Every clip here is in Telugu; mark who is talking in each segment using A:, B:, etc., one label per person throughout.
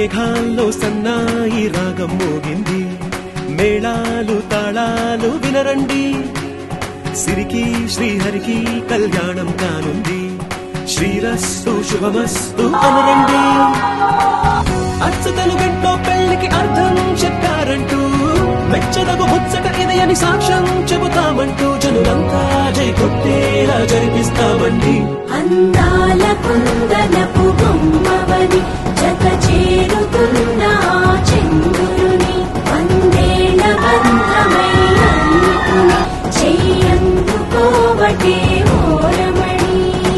A: మేఘాల్లో సన్నాయి రాగం మోగింది మేళాలు తాళాలు వినరండి సిరికి శ్రీహరికి కళ్యాణం కానుంది శ్రీరస్సు శుభమస్తు అనరండి అచ్చతలు గంటో పెళ్లికి అర్థం చెప్పారంటూ మెచ్చదగు ముచ్చట ఇది అని సాక్ష్యం చెబుతామంటూ జనులంతా జై కొట్టేలా జరిపిస్తామండి
B: అందాల కుందనపు బొమ్మవని జత చేరుతున్న ఆ చంద్రుని వందేళ్ల బంధమై అందుకుని చెయ్యందుకోవటే ఓరమణి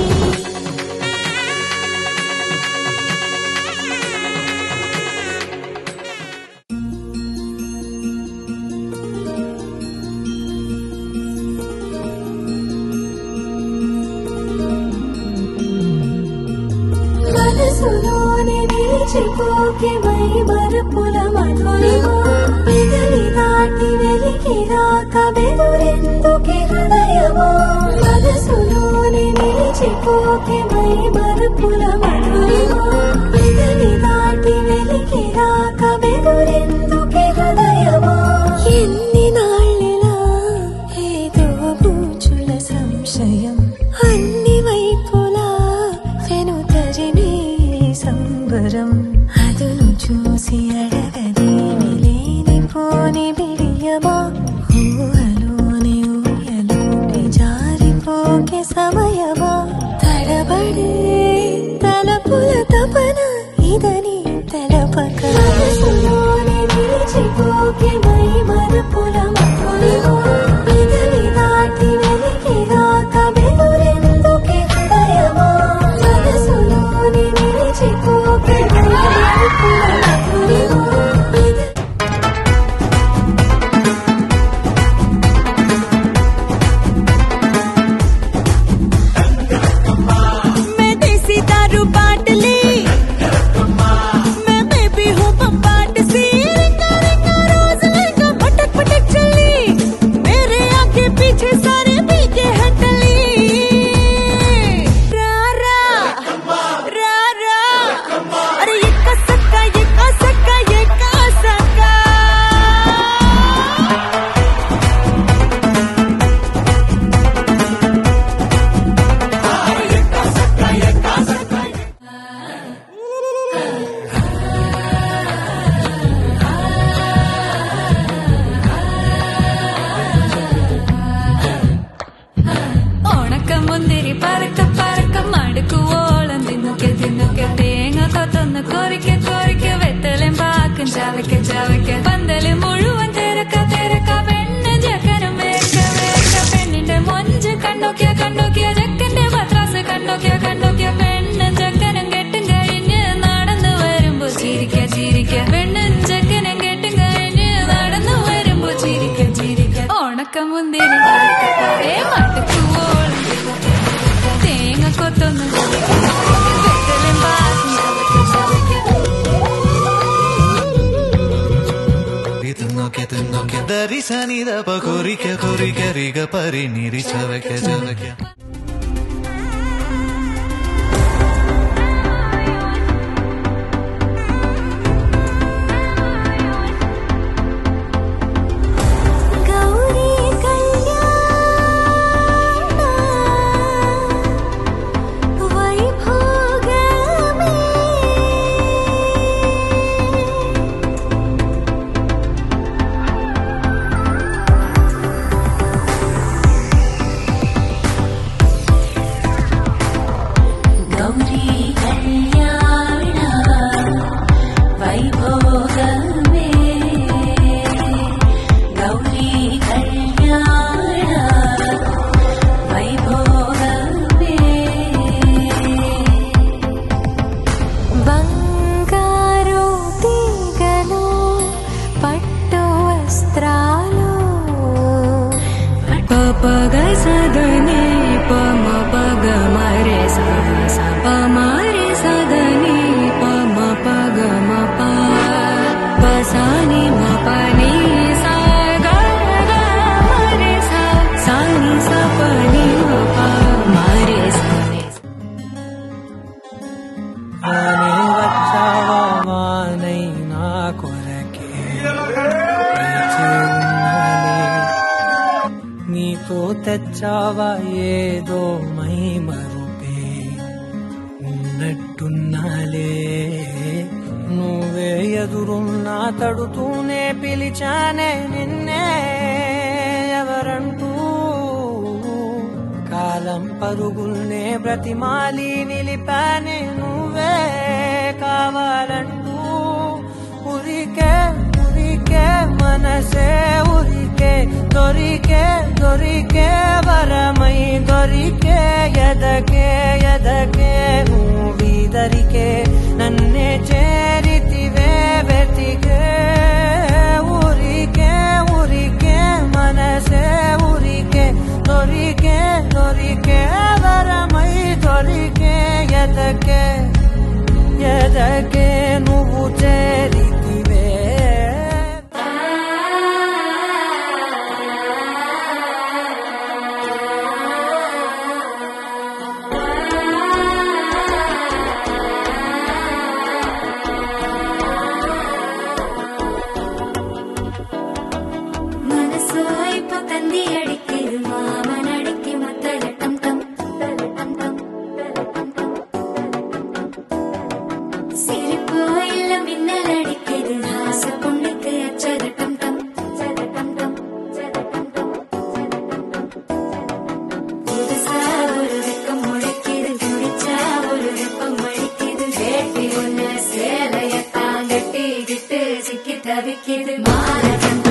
B: మనసులోని నిలిచిపోకే మై మరపుల మధురిమా పెదవి దాటి వెలికి రాక బెదురెందుకే హృదయమా మనసులోని నిలిచిపోకే మై మరపుల మధురిమా పెదవి దాటి వెలికి రాక బెదురెందుకే హృదయమా ఎన్ని నాళ్ళిలా ఏదో బూచుల సంశయం అన్ని వైపులా వెనుతరినే సంబరం అదును చూసి అడగదేమి లేనిపోని బిడియమా ఊహలోని ఊయలోకి జారిపోకే సమయమా తడబడే తలపుల తపన ఇదని తెలపక మనసులోని నిలిచిపోకే మై మరపుల మధురిమా పెదవి దాటి వెలికి రాక బెదురెందుకే హృదయమా మనసులోని నిలిచిపోకే మై మరపుల మధురిమా పెదవి
C: मैं देसी दारू बाट ली मैं बेबी हूँ बम्बाट सी रिंगा रिंगा रोज लहंगा पटक पटक चली मेरे आगे पीछे सारे पीके हटली रा रा रा रा अरे ये का सक्का ये का सक्का ये का सक्का ഉണക്കമുന്തിരി പറക്ക പറക്ക മടുക്കുവോളം തിന്നുക്കെ തിന്നുക്കെ തേങ്ങ കൊത്തൊന്ന് കൊറിക്ക കൊറിക്ക വെത്തലും പാക്കും ചവയ്ക്ക ചവയ്ക്ക പന്തല് മുഴുവൻ തിരക്ക തിരക്ക പെണ്ണ് ജക്കനും വേക്ക വേക്ക പെണ്ണിന്റെ മൊഞ്ച് കണ്ടോക്കിയ കണ്ടോക്കിയ ജക്കന്റെ പത്രാസ് കണ്ടോക്കിയ കണ്ടോക്കിയ പെണ്ണ് ജക്കനും കെട്ടും കഴിഞ്ഞ് നടന്നു വരുമ്പോ ചിരിക്ക ചിരിക്ക പെണ്ണും ജക്കനും കെട്ടും കഴിഞ്ഞ് നടന്നു വരുമ്പോ ചിരിക്ക ചിരിക്ക ഉണക്കമുന്തിരി ഏ മടുക്കുവോളം തേങ്ങ കൊത്തൊന്ന് വെത്തലും പാക്കും ചവയ്ക്ക ചവയ്ക്ക
D: തിന്നോക്കെ തിന്നോക്കെ ദരിസനിത കൊറിക്ക കൊറിക്ക റിക പരി നിരി ചവയ്ക്ക ചവയ്ക്ക
B: గౌరీ కళ్యాణ వైభోగమే
E: తెచ్చావా ఏదో మై మరుపే ఉన్నట్టున్నాలే నువ్వే ఎదురున్నా తడుతూనే పిలిచానే నిన్నే ఎవరంటూ కాలం పరుగుల్నే బ్రతిమాలి నిలిపానే నువ్వే కావాలంటూ ఉరికే ఉరికే మనసే ఉరికే దొరికే దొరికే వరమై దొరికే ఎదకే ఎదకే నువ్వీదరికే నన్నే చేరితివే వెతికే ఊరికే ఊరికే మనసే ఊరికే దొరికే దొరికే వరమై దొరికే ఎదకే ఎదకే నువ్వు చేరితివే
B: മനസ്സ് ഇപ്പൊ തന്തി അടിക്കരു മാമനടിക്ക് മത്തലട്ടം ടം തലട്ടം ടം തലട്ടം ടം സിരിപ്പോ ഇല്ല മിന്നലടിക്കരു ഹാസ പൊണ്ணுக்கு അച്ചരട്ടം ടം ചരട്ടം ടം ചരട്ടം ടം പുതുസാ ഒരു വെക്കം മുഴക്കിയത് കുടിച്ചാ ഒരു വെപ്പം മഴിക്കിയത് വേട്ടി ഒന്ന് சேலையத்தான் கட்டிக்கிட்டு சிக்கி தவிக்கிது மாலகம்